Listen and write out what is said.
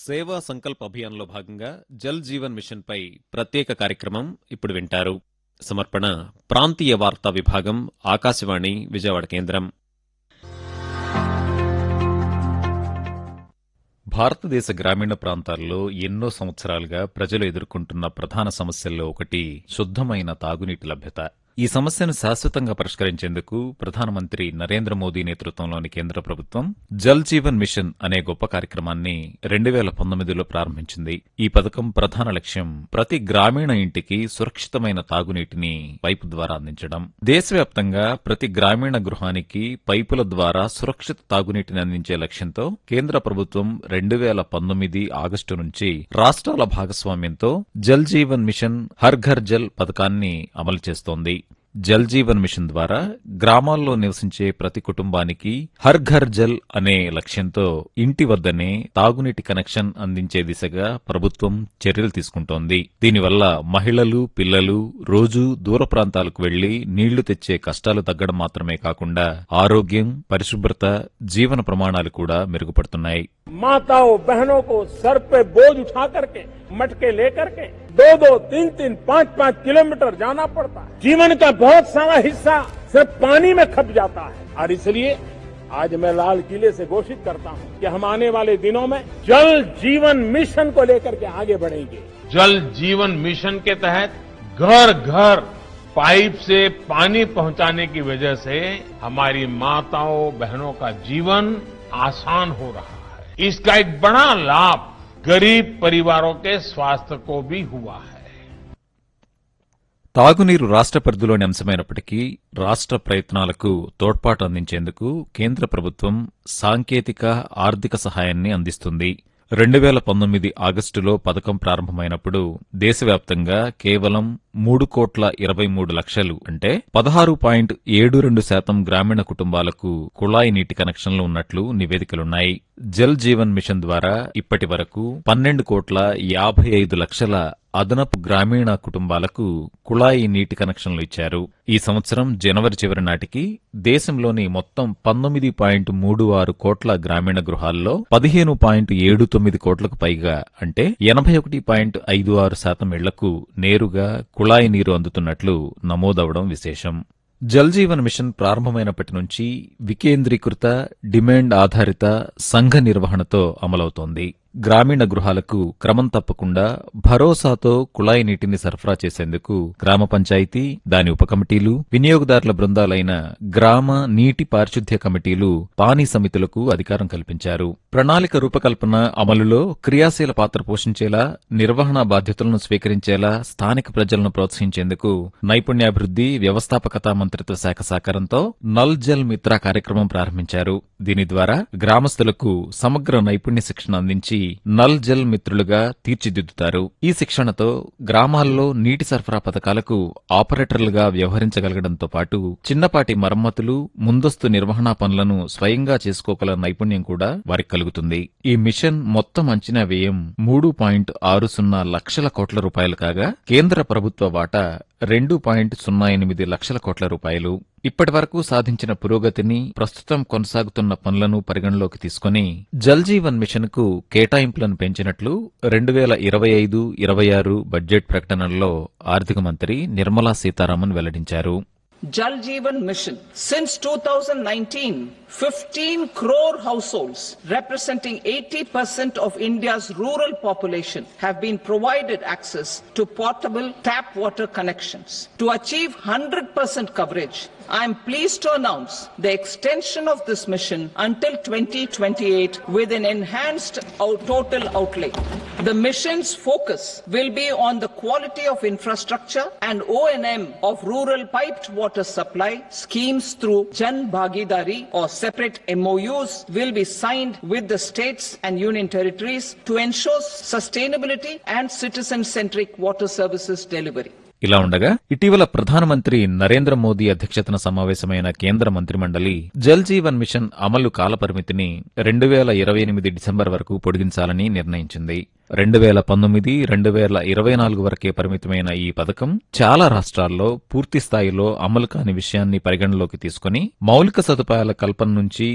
సేవా సంకల్ప్ అభియాన్లో భాగంగా జల్ జీవన్ మిషన్ పై ప్రత్యేక కార్యక్రమం ఇప్పుడు వింటారు సమర్పణ ప్రాంతీయ వార్తా విభాగం ఆకాశవాణి విజయవాడ కేంద్రం భారతదేశ గ్రామీణ ప్రాంతాల్లో ఎన్నో సంవత్సరాలుగా ప్రజలు ఎదుర్కొంటున్న ప్రధాన సమస్యల్లో ఒకటి శుద్ధమైన తాగునీటి లభ్యత ఈ సమస్యను శాశ్వతంగా పరిష్కరించేందుకు ప్రధానమంత్రి నరేంద్ర మోదీ నేతృత్వంలోని కేంద్ర ప్రభుత్వం జల్ జీవన్ మిషన్ అనే గొప్ప కార్యక్రమాన్ని రెండు వేల పంతొమ్మిదిలో ప్రారంభించింది ఈ పథకం ప్రధాన లక్ష్యం ప్రతి గ్రామీణ ఇంటికి సురక్షితమైన తాగునీటిని పైపు ద్వారా అందించడం దేశవ్యాప్తంగా ప్రతి గ్రామీణ గృహానికి పైపుల ద్వారా సురక్షిత తాగునీటిని అందించే లక్ష్యంతో కేంద్ర ప్రభుత్వం రెండు వేల పంతొమ్మిది ఆగస్టు నుంచి రాష్ట్రాల భాగస్వామ్యంతో జల్ జీవన్ మిషన్ హర్ ఘర్ జల్ పథకాన్ని అమలు చేస్తోంది జల్ జీవన్ మిషన్ ద్వారా గ్రామాల్లో నివసించే ప్రతి కుటుంబానికి హర్ ఘర్ జల్ అనే లక్ష్యంతో ఇంటి వద్దనే తాగునీటి కనెక్షన్ అందించే దిశగా ప్రభుత్వం చర్యలు తీసుకుంటోంది దీనివల్ల మహిళలు పిల్లలు రోజూ దూర ప్రాంతాలకు వెళ్లి నీళ్లు తెచ్చే కష్టాలు తగ్గడం మాత్రమే కాకుండా ఆరోగ్యం పరిశుభ్రత జీవన ప్రమాణాలు కూడా మెరుగుపడుతున్నాయి माताओं बहनों को सर पे बोझ उठा करके मटके लेकर के दो दो तीन तीन पाँच पाँच किलोमीटर जाना पड़ता है जीवन का बहुत सारा हिस्सा सिर्फ पानी में खप जाता है और इसलिए आज मैं लाल किले से घोषित करता हूं कि हम आने वाले दिनों में जल जीवन मिशन को लेकर के आगे बढ़ेंगे जल जीवन मिशन के तहत घर घर पाइप से पानी पहुंचाने की वजह से हमारी माताओं बहनों का जीवन आसान हो रहा है इसका एक बड़ा लाभ गरीब परिवारों के स्वास्थ्य को भी हुआ है తాగునీరు రాష్ట్ర పరిధిలోని అంశమైనప్పటికీ రాష్ట్ర ప్రయత్నాలకు తోడ్పాటు అందించేందుకు కేంద్ర ప్రభుత్వం సాంకేతిక ఆర్థిక సహాయాన్ని అందిస్తుంది రెండు వేల పంతొమ్మిది ఆగస్టులో పథకం ప్రారంభమైనప్పుడు దేశవ్యాప్తంగా కేవలం మూడు కోట్ల ఇరవై మూడు లక్షలు అంటే పదహారు పాయింట్ ఏడు రెండు శాతం గ్రామీణ కుటుంబాలకు కుళాయి నీటి కనెక్షన్లు ఉన్నట్లు నివేదికలున్నాయి జల్ జీవన్ మిషన్ ద్వారా ఇప్పటి వరకు పన్నెండు కోట్ల యాభై ఐదు లక్షల అదనపు గ్రామీణ కుటుంబాలకు కుళాయి నీటి కనెక్షన్లు ఇచ్చారు ఈ సంవత్సరం జనవరి చివరి నాటికి దేశంలోని మొత్తం పంతొమ్మిది పాయింట్ మూడు ఆరు కోట్ల గ్రామీణ గృహాల్లో పదిహేను పాయింట్ ఏడు తొమ్మిది కోట్లకు పైగా అంటే ఎనభై ఒకటి పాయింట్ ఐదు ఆరు శాతం ఇళ్లకు నేరుగా కుళాయి నీరు అందుతున్నట్లు నమోదవడం విశేషం జల్ జీవన్ మిషన్ ప్రారంభమైనప్పటి నుంచి వికేంద్రీకృత డిమాండ్ ఆధారిత సంఘ నిర్వహణతో అమలవుతోంది గ్రామీణ గృహాలకు క్రమం తప్పకుండా భరోసాతో కుళాయి నీటిని సరఫరా చేసేందుకు గ్రామ పంచాయతీ దాని ఉపకమిటీలు వినియోగదారుల బృందాలైన గ్రామ నీటి పారిశుద్ధ్య కమిటీలు పానీ సమితులకు అధికారం కల్పించారు ప్రణాళిక రూపకల్పన అమలులో క్రియాశీల పాత్ర పోషించేలా నిర్వహణ బాధ్యతలను స్వీకరించేలా స్థానిక ప్రజలను ప్రోత్సహించేందుకు నైపుణ్యాభివృద్ధి వ్యవస్థాపకత మంత్రిత్వ శాఖ సహకారంతో నల్ జల్ మిత్ర కార్యక్రమం ప్రారంభించారు దీని ద్వారా గ్రామస్తులకు సమగ్ర నైపుణ్య శిక్షణ అందించి నల్ జల్ మిత్రులుగా తీర్చిదిద్దుతారు ఈ శిక్షణతో గ్రామాల్లో నీటి సరఫరా పథకాలకు ఆపరేటర్లుగా వ్యవహరించగలగడంతో పాటు చిన్నపాటి మరమ్మతులు ముందస్తు నిర్వహణా పనులను స్వయంగా చేసుకోగల నైపుణ్యం కూడా వారికి కలుగుతుంది ఈ మిషన్ మొత్తం అంచనా వ్యయం మూడు పాయింట్ ఆరు సున్నా లక్షల కోట్ల రూపాయలు కాగా కేంద్ర ప్రభుత్వ వాటా రెండు పాయింట్ సున్నా ఎనిమిది లక్షల కోట్ల రూపాయలు ఇప్పటి వరకు సాధించిన పురోగతిని ప్రస్తుతం కొనసాగుతున్న పనులను పరిగణలోకి తీసుకుని జల్ జీవన్ మిషన్ కు కేటాయింపులను పెంచినట్లు రెండు వేల ఇరవై ఐదు ఇరవై ఆరు బడ్జెట్ ప్రకటనలో ఆర్థిక మంత్రి నిర్మలా సీతారామన్ వెల్లడించారు Jal Jeevan Mission. Since 2019, 15 crore households representing 80% of India's rural population have been provided access to portable tap water connections. To achieve 100% coverage, I am pleased to announce the extension of this mission until 2028 with an enhanced out- total outlay. The mission's focus will be on the quality of infrastructure and O&M of rural piped water supply schemes through Jan Bhagidari or separate MOUs will be signed with the states and union territories to ensure sustainability and citizen-centric water services delivery. ఇలా ఉండగా ఇటీవల ప్రధానమంత్రి నరేంద్ర మోదీ అధ్యక్షతన సమావేశమైన కేంద్ర మంత్రిమండలి Jal Jeevan machine అమలు కాలపరిమితిని రెండు వేల ఇరవై ఎనిమిది డిసెంబర్ వరకు పొడిగించాలని నిర్ణయించింది రెండు వేల పంతొమ్మిది రెండు వేల ఇరవై నాలుగు వరకే పరిమితమైన ఈ పథకం చాలా రాష్ట్రాల్లో పూర్తి స్థాయిలో అమలు కాని విషయాన్ని పరిగణలోకి తీసుకుని మౌలిక సదుపాయాల కల్పన నుంచి